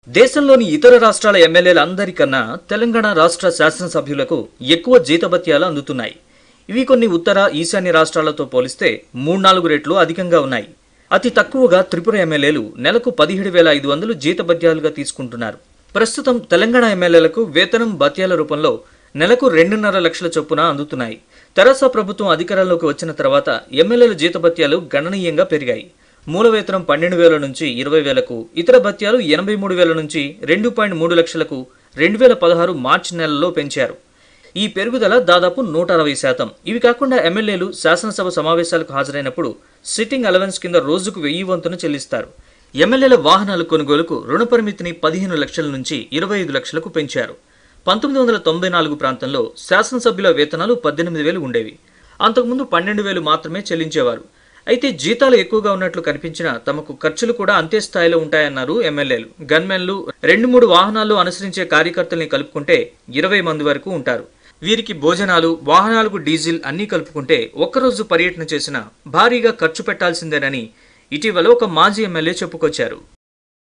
దేశంలోని ఇతర రాష్ట్రాల ఎమ్మెల్యేలందరికన్నా తెలంగాణ రాష్ట్ర శాసనసభ్యులకు ఎక్కువ జీతభత్యాలు అందుతున్నాయి ఇవి కొన్ని ఉత్తర ఈశాన్య రాష్ట్రాలతో పోలిస్తే మూడు నాలుగు రెట్లు అధికంగా ఉన్నాయి అతి తక్కువగా త్రిపుర ఎమ్మెల్యేలు నెలకు పదిహేడు వేల ఐదు వందలు జీతభత్యాలుగా తీసుకుంటున్నారు ప్రస్తుతం తెలంగాణ ఎమ్మెల్యేలకు వేతనం భత్యాల రూపంలో నెలకు రెండున్నర లక్షల చొప్పున అందుతున్నాయి తెరాస ప్రభుత్వం అధికారంలోకి వచ్చిన తర్వాత ఎమ్మెల్యేల జీతభత్యాలు గణనీయంగా పెరిగాయి మూల వేతనం పన్నెండు వేల నుంచి ఇరవై వేలకు ఇతర భత్యాలు ఎనభై మూడు వేల నుంచి రెండు పాయింట్ మూడు లక్షలకు రెండు వేల పదహారు మార్చి నెలలో పెంచారు ఈ పెరుగుదల దాదాపు నూట అరవై శాతం ఇవి కాకుండా ఎమ్మెల్యేలు శాసనసభ సమావేశాలకు హాజరైనప్పుడు సిట్టింగ్ అలవెన్స్ కింద రోజుకు వెయ్యి వంతును చెల్లిస్తారు ఎమ్మెల్యేల వాహనాల కొనుగోలుకు రుణ పరిమితిని పదిహేను లక్షల నుంచి ఇరవై ఐదు లక్షలకు పెంచారు పంతొమ్మిది వందల తొంభై నాలుగు ప్రాంతంలో శాసనసభ్యుల వేతనాలు పద్దెనిమిది వేలు ఉండేవి అంతకుముందు పన్నెండు వేలు మాత్రమే చెల్లించేవారు అయితే జీతాలు ఎక్కువగా ఉన్నట్లు కనిపించినా తమకు ఖర్చులు కూడా అంతే స్థాయిలో ఉంటాయన్నారు ఎమ్మెల్యేలు గన్మెన్లు రెండు మూడు వాహనాల్లో అనుసరించే కార్యకర్తల్ని కలుపుకుంటే ఇరవై మంది వరకు ఉంటారు వీరికి భోజనాలు వాహనాలకు డీజిల్ అన్నీ కలుపుకుంటే ఒక్కరోజు పర్యటన చేసినా భారీగా ఖర్చు పెట్టాల్సిందేనని ఇటీవల ఒక మాజీ ఎమ్మెల్యే చెప్పుకొచ్చారు